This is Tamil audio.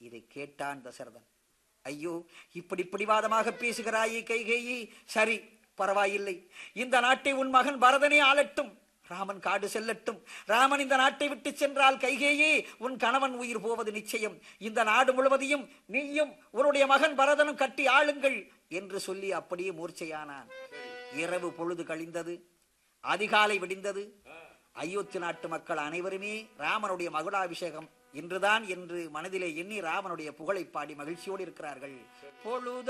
இதை கேட்டான் தசரதன் ஐயோ இப்படி பிடிவாதமாக பேசுகிறாயே கைகேயி சரி பரவாயில்லை இந்த நாட்டை உன் மகன் பரதனே ஆளட்டும் ராமன் காடு செல்லட்டும் ராமன் இந்த நாட்டை விட்டு சென்றால் கைகேயே உன் கணவன் உயிர் போவது நிச்சயம் இந்த நாடு முழுவதையும் நீயும் உன்னுடைய மகன் பரதனும் கட்டி ஆளுங்கள் என்று சொல்லி அப்படியே மூர்ச்சையானான் இரவு பொழுது கழிந்தது அதிகாலை விடிந்தது அயோத்தி நாட்டு மக்கள் அனைவருமே ராமனுடைய மகுடாபிஷேகம் இன்றுதான் என்று மனதிலே எண்ணி ராமனுடைய புகழை பாடி மகிழ்ச்சியோடு இருக்கிறார்கள் பொழுது